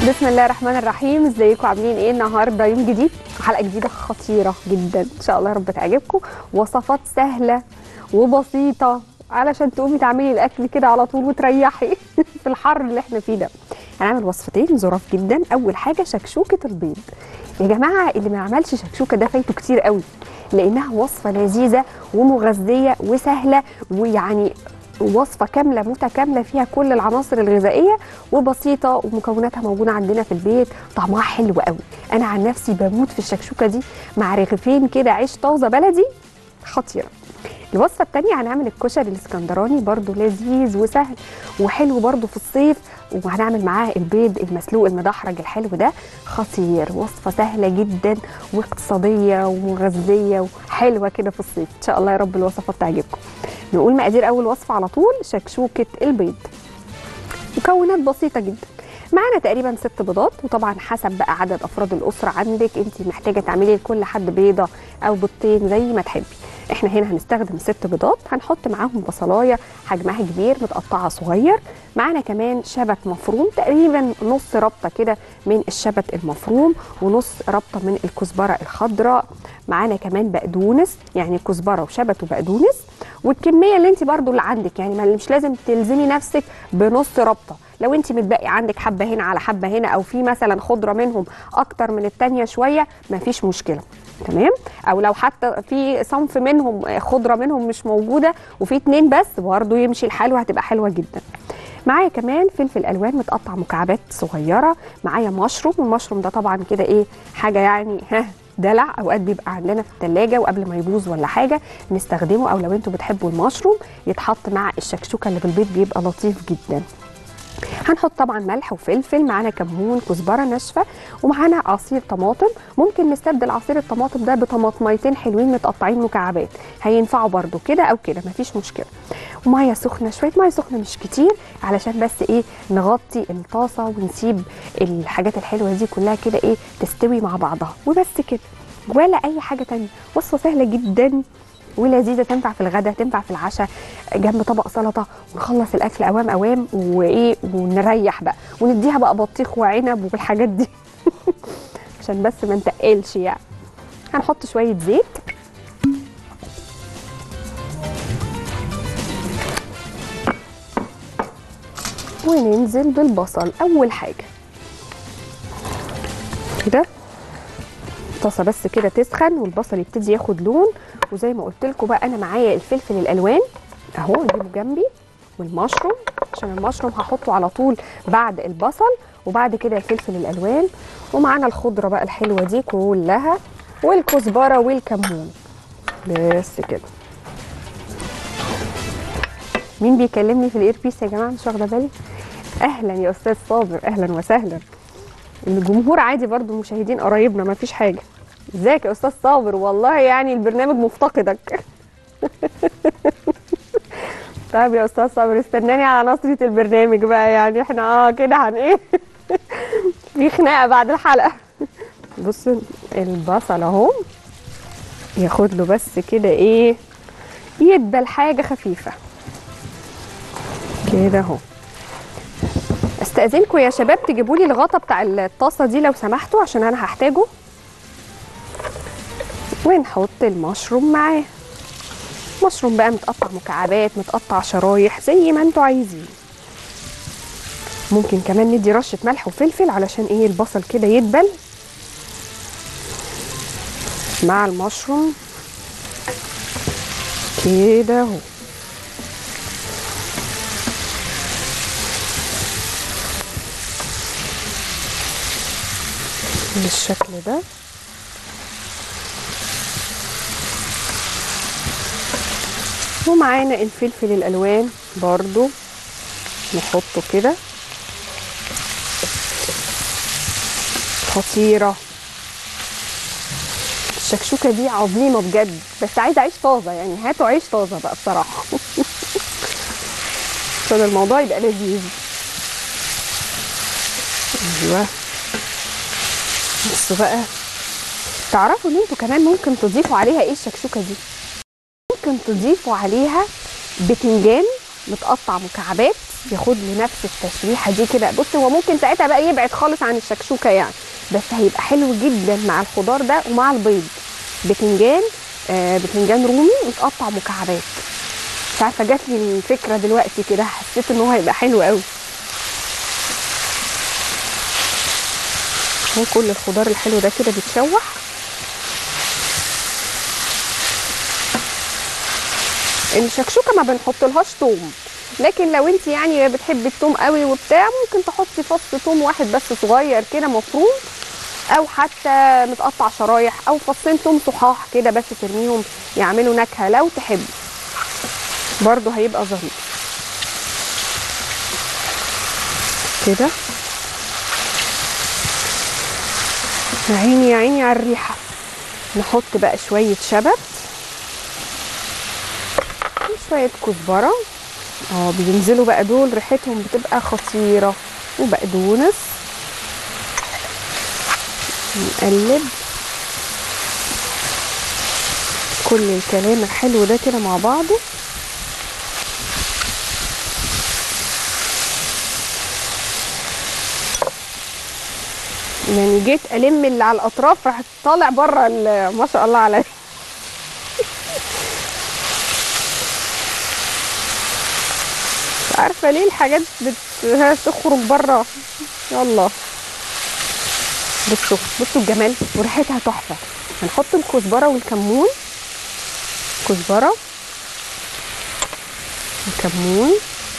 بسم الله الرحمن الرحيم ازيكم عاملين ايه النهارده يوم جديد حلقه جديده خطيره جدا ان شاء الله يا رب تعجبكم وصفات سهله وبسيطه علشان تقومي تعملي الاكل كده على طول وتريحي في الحر اللي احنا فيه ده هنعمل وصفتين ظراف جدا اول حاجه شكشوكه البيض يا جماعه اللي ما عملش شكشوكه ده فايته كتير قوي لانها وصفه لذيذه ومغذيه وسهله ويعني وصفه كامله متكامله فيها كل العناصر الغذائيه وبسيطه ومكوناتها موجوده عندنا في البيت طعمها حلو قوي انا عن نفسي بموت في الشكشوكه دي مع رغيفين كده عيش طازه بلدي خطيره الوصفه الثانيه هنعمل الكشري الاسكندراني برده لذيذ وسهل وحلو برده في الصيف وهنعمل معاه البيض المسلوق المدحرج الحلو ده خطير وصفه سهله جدا واقتصاديه ومغذيه وحلوه كده في الصيف ان شاء الله يا رب الوصفه تعجبكم نقول مقادير اول وصفه على طول شكشوكه البيض مكونات بسيطه جدا معانا تقريبا ست بيضات وطبعا حسب بقى عدد افراد الاسره عندك انت محتاجه تعملي لكل حد بيضه او بيضتين زي ما تحبي احنا هنا هنستخدم ست بيضات هنحط معاهم بصلايه حجمها كبير متقطعه صغير معانا كمان شبت مفروم تقريبا نص ربطه كده من الشبت المفروم ونص ربطه من الكزبره الخضراء معانا كمان بقدونس يعني كزبره وشبت وبقدونس والكميه اللي انت برضو اللي عندك يعني مش لازم تلزمي نفسك بنص ربطه لو انت متبقي عندك حبه هنا على حبه هنا او في مثلا خضره منهم اكتر من التانيه شويه مفيش مشكله تمام او لو حتى في صنف منهم خضره منهم مش موجوده وفي اتنين بس برضه يمشي الحال وهتبقى حلوه جدا معايا كمان فلفل الوان متقطع مكعبات صغيره معايا مشروم والمشروم ده طبعا كده ايه حاجه يعني ها دلع اوقات بيبقى عندنا في الثلاجه وقبل ما يبوظ ولا حاجه نستخدمه او لو انتوا بتحبوا المشروم يتحط مع الشكشوكه اللي في البيت بيبقى لطيف جدا هنحط طبعا ملح وفلفل معانا كمون كزبره ناشفه ومعانا عصير طماطم ممكن نستبدل عصير الطماطم ده بطماطميتين حلوين متقطعين مكعبات هينفعوا برده كده او كده مفيش مشكله وميه سخنه شويه ميه سخنه مش كتير علشان بس ايه نغطي الطاسه ونسيب الحاجات الحلوه دي كلها كده ايه تستوي مع بعضها وبس كده ولا اي حاجه تانية وصفه سهله جدا ولذيذه تنفع في الغداء تنفع في العشاء جنب طبق سلطه ونخلص الاكل اوام اوام وايه ونريح بقى ونديها بقى بطيخ وعنب والحاجات دي عشان بس ما نتقلش يعني هنحط شويه زيت وننزل بالبصل اول حاجه كده الطاسه بس كده تسخن والبصل يبتدي ياخد لون وزي ما قلت لكم بقى انا معايا الفلفل الالوان اهو اجيبه جنبي والمشروم عشان المشروم هحطه على طول بعد البصل وبعد كده الفلفل الالوان ومعانا الخضره بقى الحلوه دي كلها والكزبره والكمون بس كده مين بيكلمني في الايربيس يا جماعه مش واخده بالي اهلا يا استاذ صابر اهلا وسهلا الجمهور عادي برضو المشاهدين قرايبنا ما فيش حاجه ازيك يا استاذ صابر والله يعني البرنامج مفتقدك طيب يا استاذ صابر استناني على نصرة البرنامج بقى يعني احنا اه كده هن ايه في خناقه بعد الحلقه بص البصل اهو ياخد له بس كده ايه يدبل حاجه خفيفه كده اهو استاذنكم يا شباب تجيبوا لي الغطا بتاع الطاسه دي لو سمحتوا عشان انا هحتاجه ونحط المشروم معاه مشروم بقى متقطع مكعبات متقطع شرايح زي ما انتوا عايزين ممكن كمان ندي رشه ملح وفلفل علشان ايه البصل كده يدبل مع المشروم كده اهو بالشكل ده ومعانا الفلفل الالوان برضو نحطه كده خطيره الشكشوكه دي عظيمه بجد بس عايزه عيش طازه يعني هاتوا عيش طازه بقى بصراحه عشان الموضوع يبقى لذيذ ايوه بصوا بقى تعرفوا ان انتوا كمان ممكن تضيفوا عليها ايه الشكشوكه دي ممكن تضيفوا عليها بتنجان متقطع مكعبات ياخد له نفس التشويحه دي كده بص هو ممكن ساعتها بقى يبعد خالص عن الشكشوكه يعني بس هيبقى حلو جدا مع الخضار ده ومع البيض بتنجان آه بتنجان رومي متقطع مكعبات مش عارفه جات لي الفكره دلوقتي كده حسيت ان هو هيبقى حلو قوي هو كل الخضار الحلو ده كده بيتشوح الشكشوكه ما بنحطلهاش توم لكن لو انت يعني بتحبي التوم قوي وبتاع ممكن تحطي فص توم واحد بس صغير كده مفروم او حتى متقطع شرايح او فصين توم صحاح كده بس ترميهم يعملوا نكهه لو تحبي برضو هيبقى ظريف كده يا عيني يا عيني على الريحه نحط بقى شويه شبت وشويه كزبره اه بينزلوا بقى دول ريحتهم بتبقى خطيره وبقدونس نقلب كل الكلام الحلو ده كده مع بعضه يعني جيت الم اللي على الاطراف راح طالع بره ما شاء الله عليا مش عارفه ليه الحاجات بتخرج بره يلا بصوا بصوا الجمال وريحتها تحفه هنحط الكزبره والكمون كزبره وكمون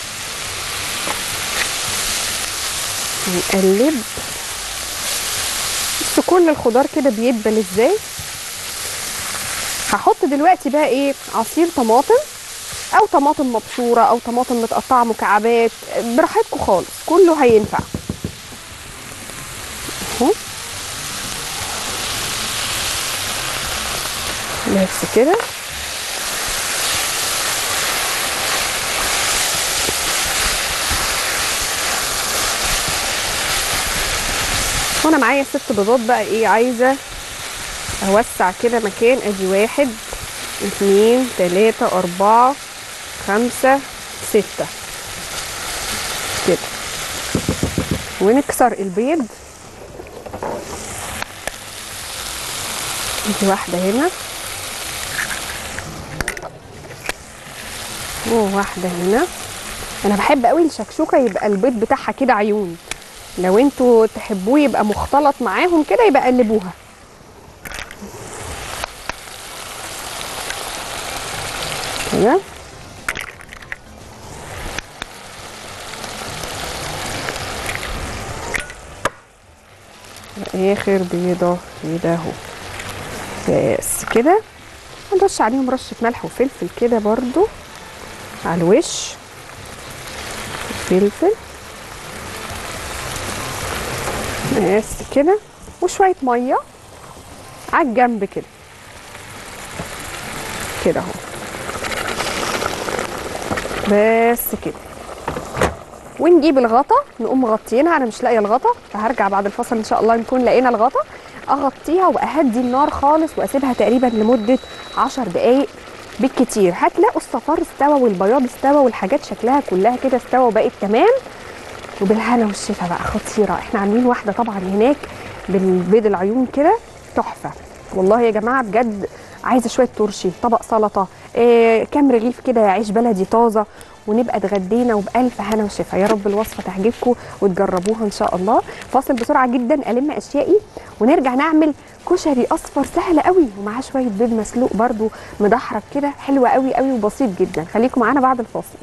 نقلب بصوا كل الخضار كده بيدبل ازاي هحط دلوقتي بقى ايه عصير طماطم او طماطم مبشوره او طماطم متقطعه مكعبات براحتكم خالص كله هينفع اهو بس كده وانا معايا ست بيضات بقى ايه عايزه اوسع كده مكان ادي واحد اتنين تلاته اربعه خمسه سته كده ونكسر البيض دي واحده هنا وواحده هنا انا بحب قوي الشكشوكه يبقى البيض بتاعها كده عيون لو انتوا تحبوه يبقى مختلط معاهم كده يبقى قلبوها كده اخر بيضه كده اهو بس كده هنرش عليهم رشه ملح وفلفل كده برضو على الوش فلفل بس كده وشويه ميه على الجنب كده كده اهو بس كده ونجيب الغطا نقوم مغطيينها انا مش لاقيه الغطا فهرجع بعد الفصل ان شاء الله نكون لقينا الغطا اغطيها واهدي النار خالص واسيبها تقريبا لمده 10 دقائق بالكتير هتلاقوا الصفار استوى والبياض استوى والحاجات شكلها كلها كده استوى وبقت تمام وبالهنا والشفا بقى خطيره احنا عاملين واحده طبعا هناك بالبيض العيون كده تحفه والله يا جماعه بجد عايزه شويه ترشي طبق سلطه إيه كام رغيف كده عيش بلدي طازه ونبقى اتغدينا وبألف هنا وشفا يا رب الوصفه تعجبكم وتجربوها ان شاء الله فاصل بسرعه جدا الم اشيائي ونرجع نعمل كشري اصفر سهل قوي ومعاه شويه بيض مسلوق برده مدحرج كده حلو قوي قوي وبسيط جدا خليكم معانا بعد الفاصل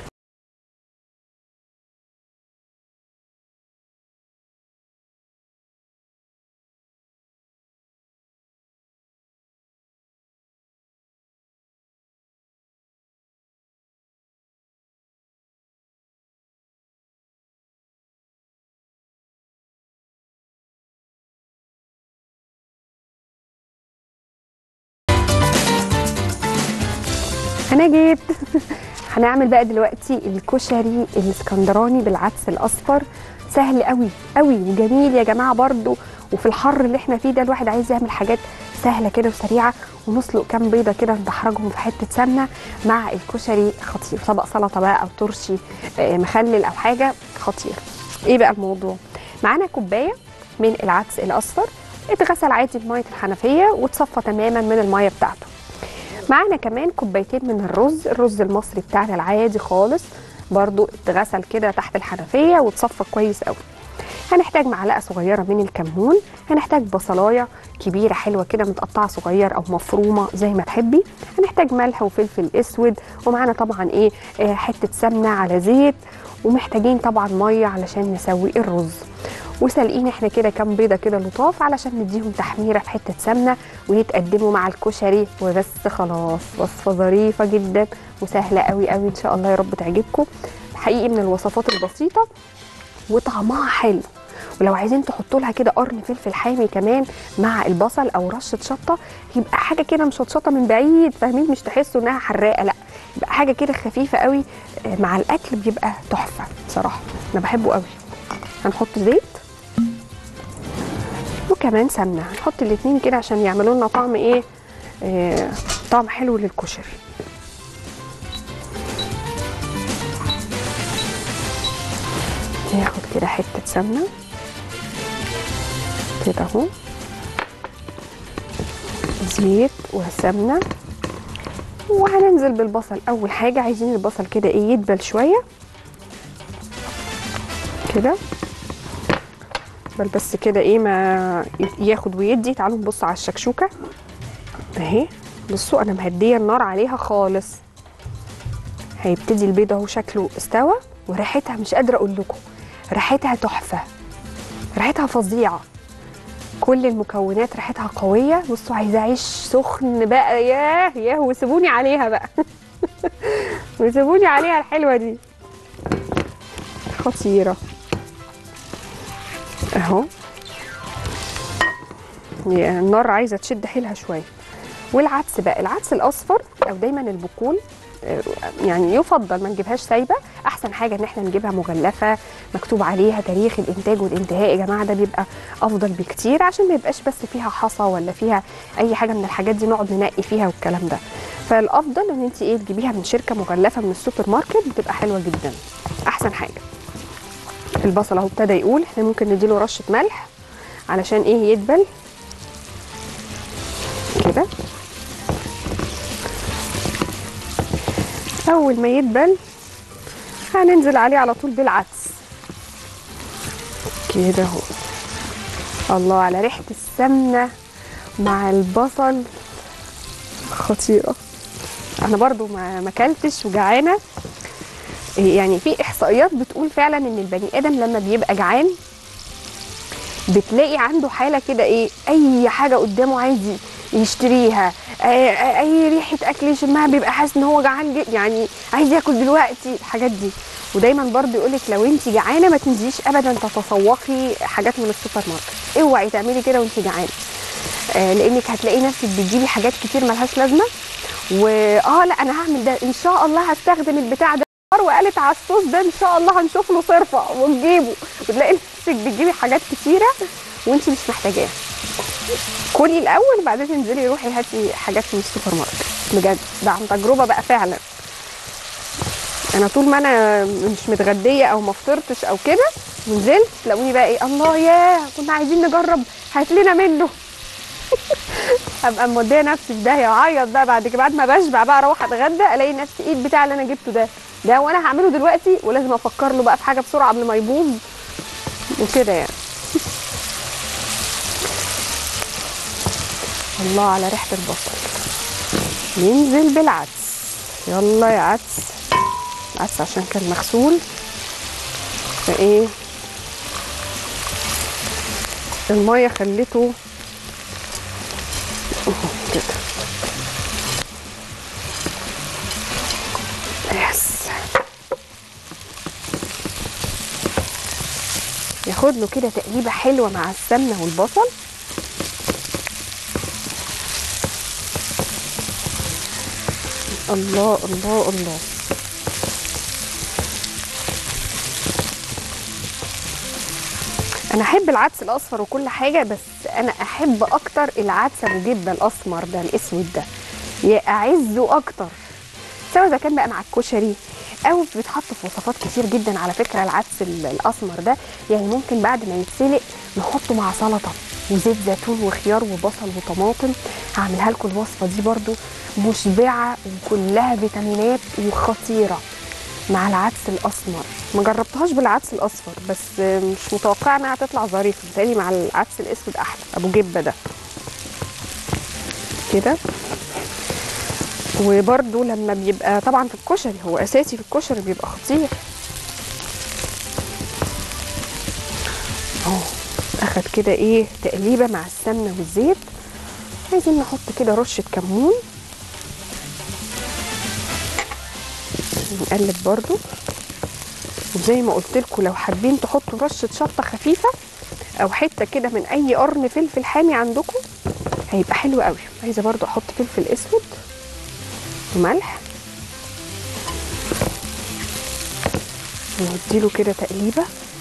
انا جيت هنعمل بقى دلوقتي الكشري الاسكندراني بالعدس الاصفر سهل قوي قوي وجميل يا جماعه برضو وفي الحر اللي احنا فيه ده الواحد عايز يعمل حاجات سهله كده وسريعه ونسلق كام بيضه كده ندحرجهم في حته سمنه مع الكشري خطير طبق سلطه بقى او ترشي آه، مخلل او حاجه خطير ايه بقى الموضوع معانا كوبايه من العدس الاصفر اتغسل عادي بميه الحنفيه وتصفى تماما من الميه بتاعته معانا كمان كوبايتين من الرز الرز المصري بتاعنا العادي خالص برضو اتغسل كده تحت الحنفيه وتصفى كويس قوي هنحتاج معلقه صغيره من الكمون هنحتاج بصلايه كبيره حلوه كده متقطعه صغير او مفرومه زي ما تحبي هنحتاج ملح وفلفل اسود ومعانا طبعا ايه آه، حته سمنه على زيت ومحتاجين طبعا ميه علشان نسوي الرز وسالقين احنا كده كام بيضه كده لطاف علشان نديهم تحميره في حته سمنه ويتقدموا مع الكشري وبس خلاص وصفه ظريفه جدا وسهله قوي قوي ان شاء الله يا رب تعجبكم حقيقي من الوصفات البسيطه وطعمها حلو ولو عايزين تحطوا لها كده قرن فلفل حامي كمان مع البصل او رشه شطه يبقى حاجه كده مشطشطه من بعيد فاهمين مش تحسوا انها حراقه لا يبقى حاجه كده خفيفه قوي آه، مع الاكل بيبقى تحفه بصراحه انا بحبه قوي هنحط زيت وكمان سمنه هنحط الاتنين كده عشان يعملوا لنا طعم ايه آه طعم حلو للكشري ناخد كده حته سمنه كده اهو زيت وسمنه وهننزل بالبصل اول حاجه عايزين البصل كده ايه يدبل شويه كده بل بس كده ايه ما ياخد ويدي تعالوا نبص على الشكشوكه اهي بصوا انا مهديه النار عليها خالص هيبتدي البيض اهو شكله استوى وريحتها مش قادره اقول لكم ريحتها تحفه ريحتها فظيعه كل المكونات ريحتها قويه بصوا عايزه عيش سخن بقى ياه ياه وسيبوني عليها بقى وسيبوني عليها الحلوه دي خطيره اهو يا النار عايزه تشد حيلها شويه والعدس بقى العدس الاصفر او دايما البقول آه، يعني يفضل ما نجيبهاش سايبه احسن حاجه ان احنا نجيبها مغلفه مكتوب عليها تاريخ الانتاج والانتهاء يا جماعه ده بيبقى افضل بكتير عشان ما يبقاش بس فيها حصى ولا فيها اي حاجه من الحاجات دي نقعد ننقي فيها والكلام ده فالافضل ان انت ايه تجيبيها من شركه مغلفه من السوبر ماركت بتبقى حلوه جدا احسن حاجه البصل اهو ابتدى يقول احنا ممكن نديله رشه ملح علشان ايه يدبل كده اول ما يدبل هننزل عليه على طول بالعدس كده اهو الله على ريحه السمنه مع البصل خطيره انا برضو ما ما اكلتش وجعانه يعني في احصائيات بتقول فعلا ان البني ادم لما بيبقى جعان بتلاقي عنده حاله كده ايه اي حاجه قدامه عايز يشتريها آه، آه، اي ريحه اكل يشمها بيبقى حاسس ان هو جعان جد- يعني عايز ياكل دلوقتي الحاجات دي ودايما برضه يقولك لو انت جعانه ما تنزليش ابدا تتسوقي حاجات من السوبر ماركت اوعي تعملي كده وانت جعانه آه، لانك هتلاقي نفسك بتجيبي حاجات كتير ملهاش لازمه واه لا انا هعمل ده ان شاء الله هستخدم البتاع ده وقالت على الصوص ده ان شاء الله هنشوف له صرفه ونجيبه وتلاقي نفسك بتجيبي حاجات كتيره وانت مش محتاجاها كلي الاول بعدين تنزلي روحي هاتي حاجات من السوبر ماركت بجد ده عن تجربه بقى فعلا انا طول ما انا مش متغديه او ما فطرتش او كده ونزلت تلاقوني بقى ايه الله ياه كنا عايزين نجرب هات لنا منه ابقى موديه نفسي في داهيه واعيط بقى بعد كده بعد ما بشبع بقى اروح اتغدى الاقي نفسي ايه البتاع اللي انا جبته ده ده وانا هعمله دلوقتي ولازم افكر له بقى في حاجه بسرعه قبل ما يبوظ وكده يعني الله على ريحه البصل ننزل بالعدس يلا يا عدس العدس عشان كان مغسول فايه الميه خلته اهو كده يس ياخد له كده تقليبه حلوه مع السمنه والبصل الله الله الله انا احب العدس الاصفر وكل حاجه بس انا احب اكتر العدس ابو جبه الاسمر ده الاسود ده يا اعزه اكتر سواء اذا كان بقى مع الكشري او بيتحط في وصفات كتير جدا على فكره العدس ال- الاسمر ده يعني ممكن بعد ما يتسلق نحطه مع سلطه وزيت زيتون وخيار وبصل وطماطم هعملها لكم الوصفه دي برضو مشبعه وكلها فيتامينات وخطيره مع العدس الاسمر ما جربتهاش بالعدس الاصفر بس مش متوقعه انها هتطلع ظريفه بتهيألي مع العدس الاسود احلى ابو جبه ده كده وبرده لما بيبقى طبعا في الكشري هو اساسي في الكشري بيبقى خطير اهو اخد كده ايه تقليبه مع السمنه والزيت عايزين نحط كده رشه كمون نقلب برضو وزي ما قلت لكم لو حابين تحطوا رشه شطه خفيفه او حته كده من اي قرن فلفل حامي عندكم هيبقى حلو قوي عايزه برضو احط فلفل اسود وملح ونديله كده تقليبه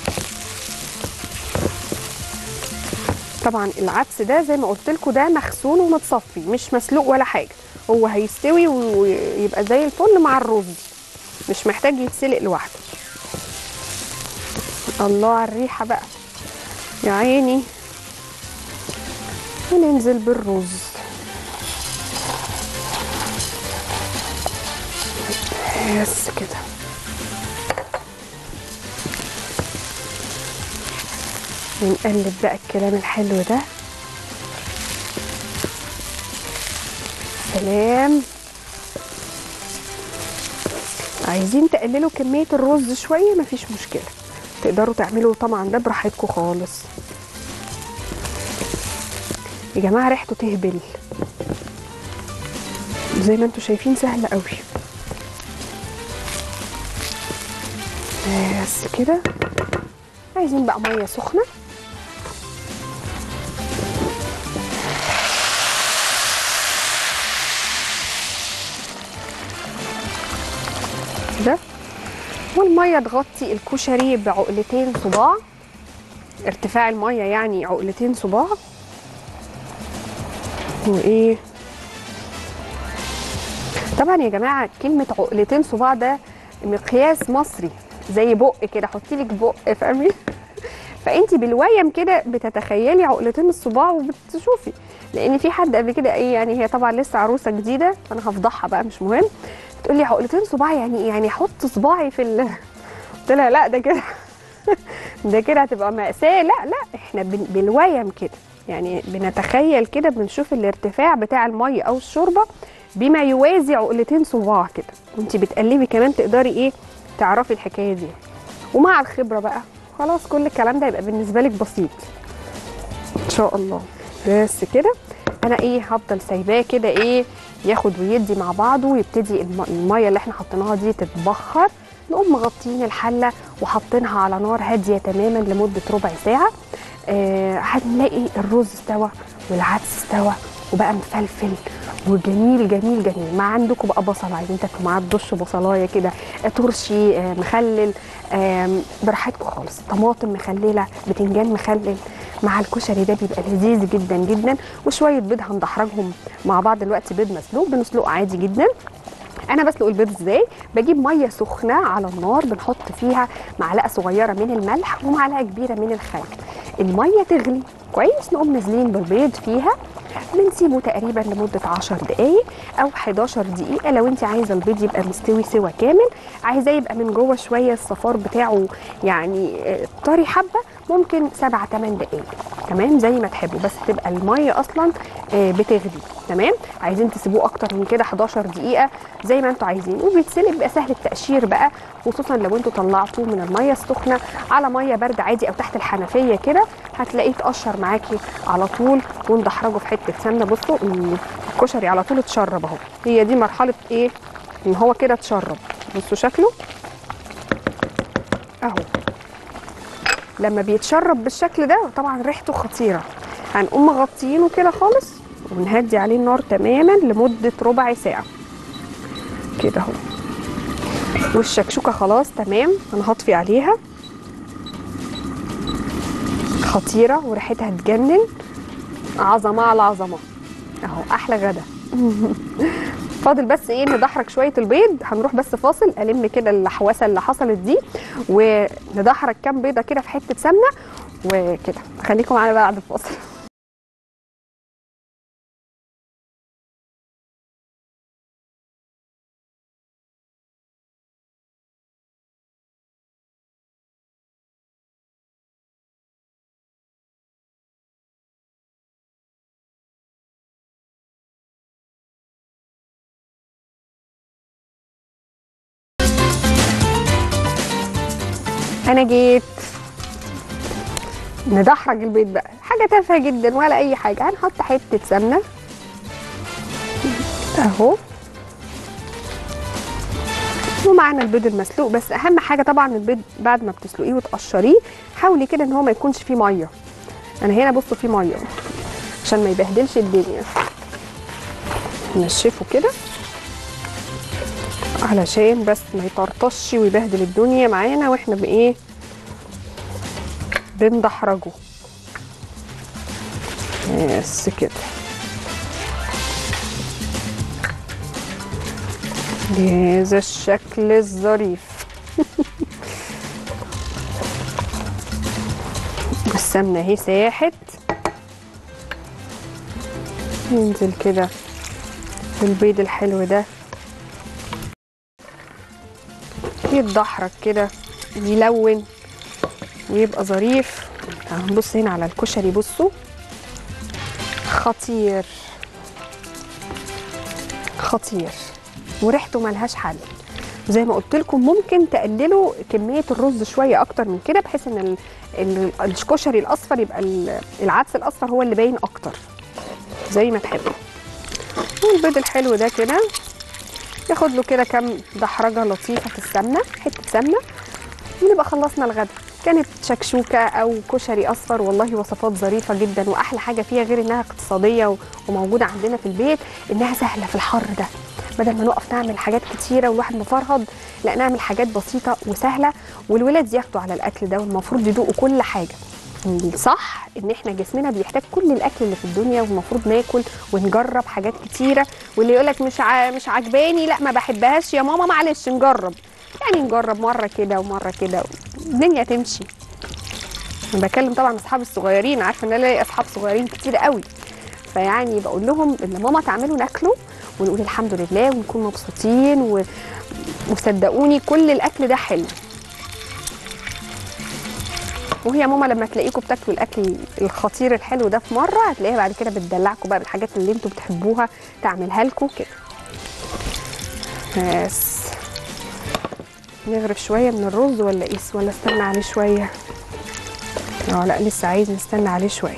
طبعا العدس ده زي ما قلت لكم ده مغسول ومتصفي مش مسلوق ولا حاجه هو هيستوي ويبقى زي الفل مع الرز مش محتاج يتسلق لوحده الله على الريحه بقى يا عيني وننزل بالرز بس كده ونقلب بقى الكلام الحلو ده سلام عايزين تقللوا كمية الرز شوية مفيش مشكلة تقدروا تعملوا طبعا ده براحتكم خالص يا جماعة ريحته تهبل زي ما انتوا شايفين سهلة قوي بس كده عايزين بقى ميه سخنه كده والميه تغطي الكشري بعقلتين صباع ارتفاع الميه يعني عقلتين صباع وايه طبعا يا جماعه كلمه عقلتين صباع ده مقياس مصري زي بق كده حطي لك بق فاهمين فانت بالويم كده بتتخيلي عقلتين الصباع وبتشوفي لان في حد قبل كده ايه يعني هي طبعا لسه عروسه جديده فانا هفضحها بقى مش مهم تقول لي عقلتين صباع يعني إيه؟ يعني احط صباعي في ال قلت لها لا ده كده ده كده هتبقى مأساة لا لا احنا بن- بالويم كده يعني بنتخيل كده بنشوف الارتفاع بتاع المية او الشوربة بما يوازي عقلتين صباع كده وانت بتقلبي كمان تقدري ايه تعرفي الحكاية دي ومع الخبرة بقى خلاص كل الكلام ده يبقى بالنسبة لك بسيط ان شاء الله بس كده انا ايه هفضل سايباه كده ايه ياخد ويدي مع بعضه ويبتدي الم- الميه اللي احنا حطيناها دي تتبخر نقوم مغطيين الحله وحاطينها على نار هاديه تماما لمده ربع ساعه آه هنلاقي الرز استوى والعدس استوى وبقى مفلفل وجميل جميل جميل ما عندكم بقى بصل عايزين تاكلوا معاه تدش بصلايه كده آه، ترشي آه، مخلل آم، براحتكم خالص طماطم مخلله بتنجان مخلل مع الكشري ده بيبقى لذيذ جدا جدا وشويه بيض هندحرجهم مع بعض دلوقتي بيض مسلوق بنسلقه عادي جدا انا بسلق البيض ازاي بجيب ميه سخنه على النار بنحط فيها معلقه صغيره من الملح ومعلقه كبيره من الخل الميه تغلي كويس نقوم نازلين بالبيض فيها بنسيبه تقريبا لمده 10 دقائق او 11 دقيقه لو انت عايزه البيض يبقى مستوي سوا كامل عايزاه يبقى من جوه شويه الصفار بتاعه يعني آه، طري حبه ممكن 7 8 دقائق تمام زي ما تحبوا بس تبقى الميه اصلا آه، بتغلي تمام عايزين تسيبوه اكتر من كده 11 دقيقه زي ما انتوا عايزين وبيتسلق بيبقى سهل التقشير بقى خصوصا لو انتوا طلعتوه من الميه السخنه على ميه بارده عادي او تحت الحنفيه كده هتلاقيه اتقشر معاكي على طول وندحرجه في حته سمنه بصوا ال- الكشري على طول اتشرب اهو هي دي مرحله ايه ان هو كده اتشرب بصوا شكله اهو لما بيتشرب بالشكل ده طبعا ريحته خطيره هنقوم مغطيينه كده خالص ونهدي عليه النار تماما لمده ربع ساعه كده اهو والشكشوكه خلاص تمام انا هطفي عليها خطيره وريحتها تجنن عظمه على عظمه اهو احلى غدا فاضل بس ايه ندحرج شويه البيض هنروح بس فاصل الم كده اللحوسه اللي حصلت دي وندحرج كام بيضه كده في حته سمنه وكده خليكم معانا بعد الفاصل انا جيت ندحرج البيض بقى حاجه تافهه جدا ولا اي حاجه هنحط حته سمنه اهو ومعانا البيض المسلوق بس اهم حاجه طبعا البيض بعد ما بتسلقيه وتقشريه حاولي كده ان هو ما يكونش فيه ميه انا هنا بصوا فيه ميه عشان ما يبهدلش الدنيا نشفه كده علشان بس ما يطرطش ويبهدل الدنيا معانا واحنا بايه بندحرجه بس كده بهذا الشكل الظريف والسمنه اهي ساحت ننزل كده بالبيض الحلو ده يتدحرج كده يلون ويبقى ظريف هنبص هنا على الكشري بصوا خطير خطير وريحته ملهاش حل زي ما قلت لكم ممكن تقللوا كميه الرز شويه اكتر من كده بحيث ان ال- ال- الكشري الاصفر يبقى ال- العدس الاصفر هو اللي باين اكتر زي ما تحبوا والبيض الحلو ده كده ياخد له كده كام دحرجه لطيفه في السمنه حته سمنه ونبقى خلصنا الغدا كانت شكشوكه او كشري اصفر والله وصفات ظريفه جدا واحلى حاجه فيها غير انها اقتصاديه و- وموجوده عندنا في البيت انها سهله في الحر ده بدل ما نقف نعمل حاجات كتيره والواحد مفرهد لا نعمل حاجات بسيطه وسهله والولاد ياخدوا على الاكل ده والمفروض يدوقوا كل حاجه الصح ان احنا جسمنا بيحتاج كل الاكل اللي في الدنيا والمفروض ناكل ونجرب حاجات كتيره واللي يقولك مش ع... مش عجباني لا ما بحبهاش يا ماما معلش نجرب يعني نجرب مره كده ومره كده الدنيا تمشي انا بكلم طبعا اصحابي الصغيرين عارفه ان انا ليا اصحاب صغيرين كتير قوي فيعني بقول لهم اللي ماما تعمله ناكله ونقول الحمد لله ونكون مبسوطين و... وصدقوني كل الاكل ده حلو وهي ماما لما تلاقيكم بتاكلوا الاكل الخطير الحلو ده في مره هتلاقيها بعد كده بتدلعكم بقى بالحاجات اللي انتوا بتحبوها تعملها لكم كده بس نغرف شويه من الرز ولا ايه ولا استنى عليه شويه اه لا لسه عايز نستنى عليه شويه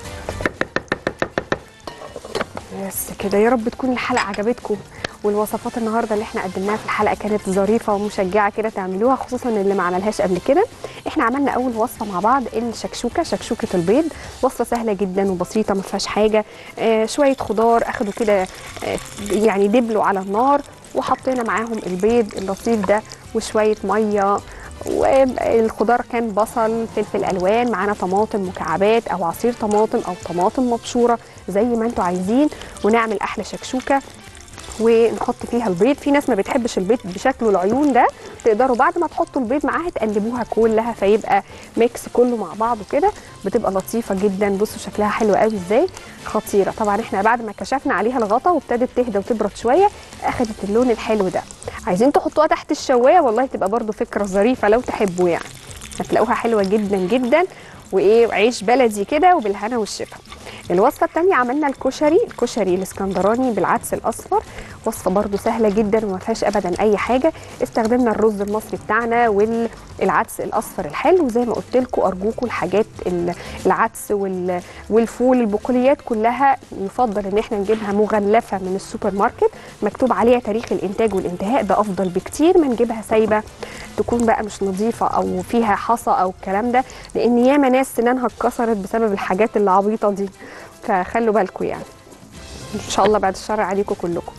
بس كده يا رب تكون الحلقه عجبتكم والوصفات النهارده اللي احنا قدمناها في الحلقه كانت ظريفه ومشجعه كده تعملوها خصوصا اللي ما عملهاش قبل كده احنا عملنا اول وصفه مع بعض الشكشوكه شكشوكه البيض وصفه سهله جدا وبسيطه ما فيهاش حاجه آه شويه خضار اخدوا كده آه يعني دبلوا على النار وحطينا معاهم البيض اللطيف ده وشويه ميه والخضار كان بصل فلفل الوان معانا طماطم مكعبات او عصير طماطم او طماطم مبشوره زي ما انتوا عايزين ونعمل احلى شكشوكه ونحط فيها البيض في ناس ما بتحبش البيض بشكله العيون ده تقدروا بعد ما تحطوا البيض معاها تقلبوها كلها فيبقى ميكس كله مع بعضه كده بتبقى لطيفه جدا بصوا شكلها حلو قوي ازاي خطيره طبعا احنا بعد ما كشفنا عليها الغطا وابتدت تهدى وتبرد شويه اخدت اللون الحلو ده عايزين تحطوها تحت الشوايه والله تبقى برده فكره ظريفه لو تحبوا يعني هتلاقوها حلوه جدا جدا وايه عيش بلدي كده وبالهنا والشفا الوصفه الثانيه عملنا الكشري الكشري الاسكندراني بالعدس الاصفر وصفه برده سهله جدا وما فيهاش ابدا اي حاجه استخدمنا الرز المصري بتاعنا والعدس الاصفر الحلو زي ما قلت لكم ارجوكم الحاجات العدس والفول البقوليات كلها يفضل ان احنا نجيبها مغلفه من السوبر ماركت مكتوب عليها تاريخ الانتاج والانتهاء ده افضل بكتير ما نجيبها سايبه تكون بقى مش نظيفه او فيها حصى او الكلام ده لان ياما ناس سنانها اتكسرت بسبب الحاجات العبيطه دي فخلوا بالكم يعني ان شاء الله بعد الشر عليكم كلكم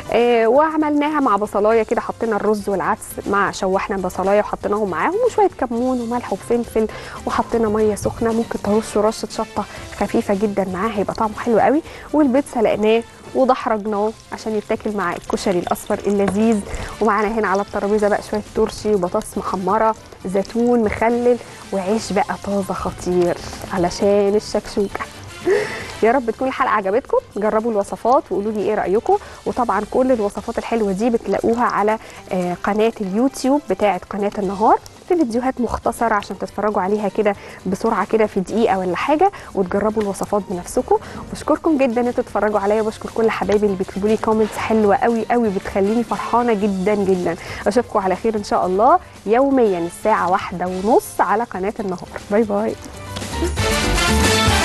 آه وعملناها مع بصلايه كده حطينا الرز والعدس مع شوحنا البصلايه وحطيناهم معاهم وشويه كمون وملح وفلفل وحطينا ميه سخنه ممكن ترشوا رشه شطه خفيفه جدا معاه هيبقى طعمه حلو قوي والبيض سلقناه ودحرجناه عشان يتاكل مع الكشري الاصفر اللذيذ ومعانا هنا على الترابيزه بقى شويه ترشي وبطاطس محمره زيتون مخلل وعيش بقى طازه خطير علشان الشكشوكه يا رب تكون الحلقه عجبتكم جربوا الوصفات وقولوا لي ايه رايكم وطبعا كل الوصفات الحلوه دي بتلاقوها على آه، قناه اليوتيوب بتاعه قناه النهار في فيديوهات مختصره عشان تتفرجوا عليها كده بسرعه كده في دقيقه ولا حاجه وتجربوا الوصفات بنفسكم بشكركم جدا ان انتوا تتفرجوا عليا وبشكر كل حبايبي اللي بيكتبوا لي كومنتس حلوه قوي قوي بتخليني فرحانه جدا جدا اشوفكم على خير ان شاء الله يوميا الساعه واحدة ونص على قناه النهار باي باي